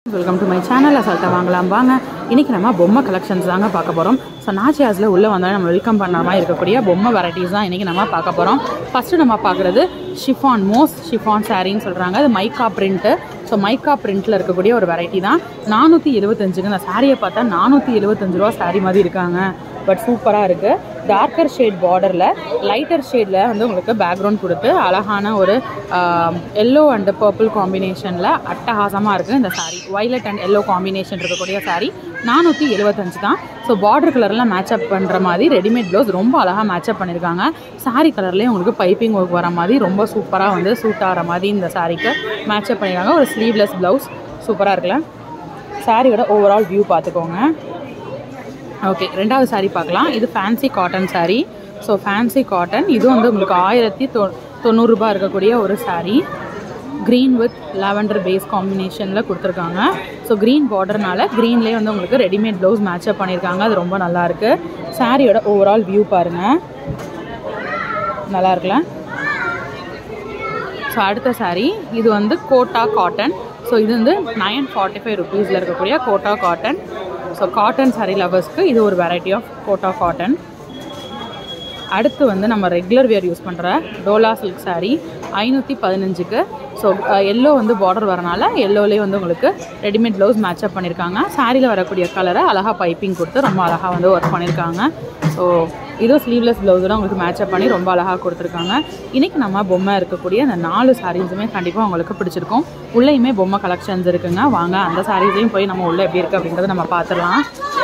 welcome to my channel அசால்ட்டாக வாங்கலாம் வாங்க இன்றைக்கி நம்ம பொம்மை கலெக்ஷன்ஸ் தாங்க பார்க்க போகிறோம் ஸோ நாச்சியாஸில் உள்ளே வந்தால் நம்ம வெல்கம் பண்ண மாதிரி இருக்கக்கூடிய பொம்மை வெரைட்டிஸ் தான் இன்றைக்கி நம்ம பார்க்க போகிறோம் ஃபஸ்ட்டு நம்ம பார்க்குறது ஷிஃபான் மோஸ் ஷிஃபான் சாரின்னு சொல்கிறாங்க அது மைக்கா பிரிண்ட்டு ஸோ மைக்கா பிரிண்ட்டில் இருக்கக்கூடிய ஒரு வெரைட்டி தான் நானூற்றி எழுபத்தஞ்சுங்க இந்த சாரியை பார்த்தா நானூற்றி எழுபத்தஞ்சு ரூபா சாரி மாதிரி இருக்காங்க பட் சூப்பராக இருக்குது டார்க்கர் ஷேட் பார்டரில் லைட்டர் ஷேடில் வந்து உங்களுக்கு பேக்ரவுண்ட் கொடுத்து அழகான ஒரு எல்லோ அண்ட் பர்பிள் காம்பினேஷனில் அட்டகாசமாக இருக்குது இந்த sari violet and yellow combination இருக்கக்கூடிய சாரீ நானூற்றி எழுபத்தஞ்சு தான் ஸோ பார்டர் கலரில் மேட்சப் பண்ணுற மாதிரி ரெடிமேட் ப்ளவுஸ் ரொம்ப அழகாக மேட்சப் பண்ணியிருக்காங்க சாரீ கலர்லேயே உங்களுக்கு பைப்பிங் ஒர்க் வர மாதிரி ரொம்ப சூப்பராக வந்து சூட் ஆகிற மாதிரி இந்த சாரீக்கு மேட்சப் பண்ணியிருக்காங்க ஒரு ஸ்லீவ்லெஸ் ப்ளவுஸ் சூப்பராக இருக்குல்ல சாரியோட ஓவரால் வியூ பார்த்துக்கோங்க ஓகே ரெண்டாவது saree பார்க்கலாம் இது fancy cotton saree so fancy cotton இது வந்து உங்களுக்கு ஆயிரத்தி தொ தொண்ணூறுரூபா இருக்கக்கூடிய ஒரு saree green with lavender base காம்பினேஷனில் கொடுத்துருக்காங்க ஸோ க்ரீன் பார்டர்னால க்ரீன்லேயே வந்து உங்களுக்கு ரெடிமேட் ப்ளவுஸ் மேட்சப் பண்ணியிருக்காங்க அது ரொம்ப நல்லாயிருக்கு சாரியோட ஓவரால் வியூ பாருங்கள் நல்லா இருக்குல்ல ஸோ அடுத்த saree இது வந்து கோட்டா காட்டன் ஸோ இது வந்து நைன் ஃபார்ட்டி ஃபைவ் ருபீஸில் இருக்கக்கூடிய Kota cotton so cotton saree லவர்ஸ்க்கு இது ஒரு வெரைட்டி ஆஃப் கோட்டா காட்டன் அடுத்து வந்து நம்ம ரெகுலர் வியர் யூஸ் பண்ணுற டோலா சில்க் saree ஐநூற்றி பதினஞ்சுக்கு ஸோ எல்லோ வந்து பார்டர் வரனால எல்லோலேயே வந்து உங்களுக்கு ரெடிமேட் ப்ளவுஸ் மேட்சப் பண்ணியிருக்காங்க சாரியில் வரக்கூடிய கலரை அழகாக பைப்பிங் கொடுத்து ரொம்ப அழகாக வந்து ஒர்க் பண்ணியிருக்காங்க ஸோ இதுவும் ஸ்லீவ்லெஸ் ப்ளவுஸோட உங்களுக்கு மேட்சப் பண்ணி ரொம்ப அழகாக கொடுத்துருக்காங்க இன்றைக்கி நம்ம பொம்மை இருக்கக்கூடிய அந்த நாலு சாரீஸுமே கண்டிப்பாக உங்களுக்கு பிடிச்சிருக்கும் உள்ளேயுமே பொம்மை கலெக்ஷன்ஸ் இருக்குங்க வாங்க அந்த சாரீஸையும் போய் நம்ம உள்ளே எப்படி இருக்குது அப்படின்றத நம்ம பார்த்துடலாம்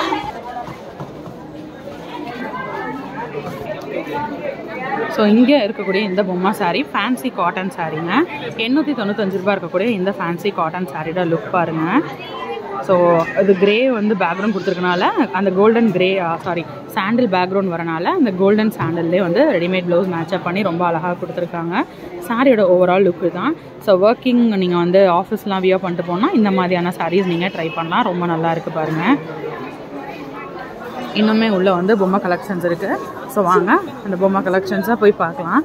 ஸோ இங்கே இருக்கக்கூடிய இந்த பொம்மை saree ஃபேன்சி காட்டன் சாரீங்க எண்ணூற்றி தொண்ணூத்தஞ்சு ரூபா இருக்கக்கூடிய இந்த ஃபேன்சி காட்டன் சாரியோட லுக் பாருங்கள் ஸோ இது கிரே வந்து பேக்ரவுண்ட் கொடுத்துருக்கனால அந்த golden grey sari sandal background வரனால அந்த கோல்டன் சாண்டல்லே வந்து ரெடிமேட் ப்ளவுஸ் மேட்சப் பண்ணி ரொம்ப அழகாக கொடுத்துருக்காங்க சாரியோட ஓவரால் லுக்கு தான் ஸோ ஒர்க்கிங் நீங்கள் வந்து ஆஃபீஸ்லாம் வியர் பண்ணிட்டு போனால் இந்த மாதிரியான சாரீஸ் நீங்கள் ட்ரை பண்ணலாம் ரொம்ப நல்லா இருக்குது பாருங்கள் இன்னுமே உள்ளே வந்து பொம்மை கலெக்ஷன்ஸ் இருக்குது ஸோ வாங்க அந்த பொம்மை கலெக்ஷன்ஸாக போய் பார்க்கலாம்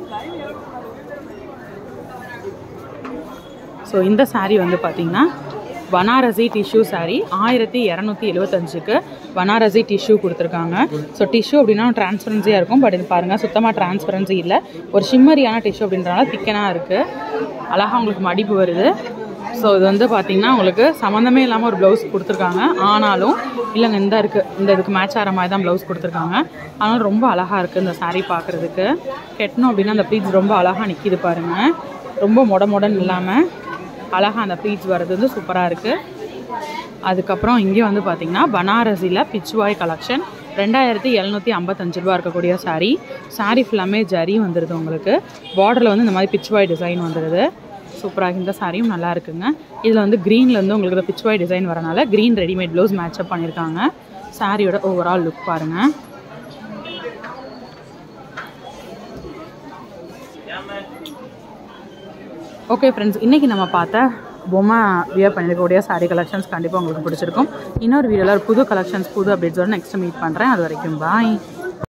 ஸோ இந்த saree வந்து பார்த்திங்கன்னா பனாரசி டிஷ்யூ saree ஆயிரத்தி இரநூத்தி எழுபத்தஞ்சுக்கு பனாரசி டிஷ்யூ கொடுத்துருக்காங்க ஸோ டிஷ்யூ அப்படின்னா டிரான்ஸ்பரன்சியாக இருக்கும் பட் இது பாருங்கள் சுத்தமாக டிரான்ஸ்பரன்சி இல்லை ஒரு ஷிம்மரியான டிஷ்யூ அப்படின்றனால திக்கனாக இருக்குது அழகாக உங்களுக்கு மடிப்பு வருது ஸோ இது வந்து பார்த்திங்கன்னா உங்களுக்கு சம்மந்தமே இல்லாமல் ஒரு ப்ளவுஸ் கொடுத்துருக்காங்க ஆனாலும் இல்லைங்க இந்த இருக்குது இந்த இதுக்கு மேட்ச் ஆகிற மாதிரி தான் ப்ளவுஸ் கொடுத்துருக்காங்க ஆனாலும் ரொம்ப அழகாக இருக்குது இந்த saree பார்க்குறதுக்கு கெட்டணும் அப்படின்னா அந்த ப்ளீட்ஸ் ரொம்ப அழகாக நிற்கிது பாருங்கள் ரொம்ப மொட மொடன்னு இல்லாமல் அழகாக அந்த ப்ளீட்ஸ் வர்றது வந்து சூப்பராக இருக்குது அதுக்கப்புறம் இங்கே வந்து பார்த்திங்கன்னா பனாரசியில் பிச்வாய் கலெக்ஷன் ரெண்டாயிரத்தி எழுநூற்றி ஐம்பத்தஞ்சு ரூபா இருக்கக்கூடிய saree saree ஃபுல்லாமே ஜரி வந்துடுது உங்களுக்கு பார்டரில் வந்து இந்த மாதிரி பிச்வாய் டிசைன் வந்துடுது சூப்பராக இந்த சாரியும் நல்லா இருக்குங்க இதில் வந்து க்ரீனில் வந்து உங்களுக்கு பிச்வாய் டிசைன் வரனால க்ரீன் ரெடிமேட் ப்ளவுஸ் மேட்சப் பண்ணியிருக்காங்க சாரியோட ஓவரால் லுக் பாருங்கள் ஓகே ஃப்ரெண்ட்ஸ் இன்றைக்கி நம்ம பார்த்த பொம்மை வியர் பண்ணிருக்கக்கூடிய சாரீ கலெக்ஷன்ஸ் கண்டிப்பாக உங்களுக்கு பிடிச்சிருக்கும் இன்னொரு வீடியோவில் புது கலெக்ஷன்ஸ் புது அப்டேட்ஸோட நெக்ஸ்ட் மீட் பண்ணுறேன் அது வரைக்கும் பாய்